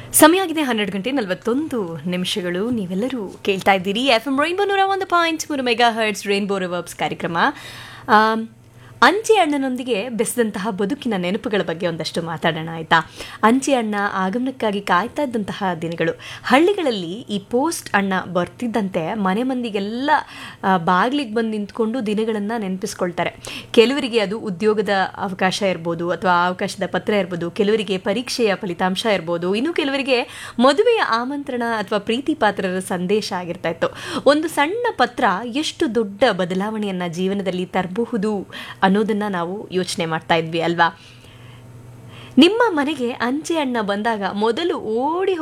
ಸಮಯ ಆಗಿದೆ ಹನ್ನೆರಡು ಗಂಟೆ ನಲವತ್ತೊಂದು ನಿಮಿಷಗಳು ನೀವೆಲ್ಲರೂ ಕೇಳ್ತಾ ಇದ್ದೀರಿ ಎಫ್ ಎಂ ರೈನ್ಬೋ ನೂರ ಒಂದು ಪಾಯಿಂಟ್ ಮೂರು ಮೆಗಾ ಹರ್ಟ್ಸ್ ರೈನ್ಬೋ ರಿವರ್ಬ್ಸ್ ಕಾರ್ಯಕ್ರಮ ಆಮ್, ಅಂಚೆ ಅಣ್ಣನೊಂದಿಗೆ ಬೆಸೆದಂತಹ ಬದುಕಿನ ನೆನಪುಗಳ ಬಗ್ಗೆ ಒಂದಷ್ಟು ಮಾತಾಡೋಣ ಆಯ್ತಾ ಅಂಚೆ ಅಣ್ಣ ಆಗಮನಕ್ಕಾಗಿ ಕಾಯ್ತಾ ಇದ್ದಂತಹ ದಿನಗಳು ಹಳ್ಳಿಗಳಲ್ಲಿ ಈ ಪೋಸ್ಟ್ ಅಣ್ಣ ಬರ್ತಿದ್ದಂತೆ ಮನೆ ಮಂದಿಗೆಲ್ಲ ಬಾಗಿಲಿಗೆ ಬಂದು ನಿಂತ್ಕೊಂಡು ದಿನಗಳನ್ನು ನೆನಪಿಸ್ಕೊಳ್ತಾರೆ ಕೆಲವರಿಗೆ ಅದು ಉದ್ಯೋಗದ ಅವಕಾಶ ಇರ್ಬೋದು ಅಥವಾ ಅವಕಾಶದ ಪತ್ರ ಇರ್ಬೋದು ಕೆಲವರಿಗೆ ಪರೀಕ್ಷೆಯ ಫಲಿತಾಂಶ ಇರ್ಬೋದು ಇನ್ನು ಕೆಲವರಿಗೆ ಮದುವೆಯ ಆಮಂತ್ರಣ ಅಥವಾ ಪ್ರೀತಿ ಪಾತ್ರರ ಸಂದೇಶ ಆಗಿರ್ತಾ ಇತ್ತು ಒಂದು ಸಣ್ಣ ಪತ್ರ ಎಷ್ಟು ದೊಡ್ಡ ಬದಲಾವಣೆಯನ್ನ ಜೀವನದಲ್ಲಿ ತರಬಹುದು ಅನ್ನೋದನ್ನ ನಾವು ಯೋಚನೆ ಮಾಡ್ತಾ ಇದ್ವಿ ಅಲ್ವಾ ನಿಮ್ಮ ಮನೆಗೆ ಅಂಚೆ ಅಣ್ಣ ಬಂದಾಗ ಮೊದಲು ಓಡಿ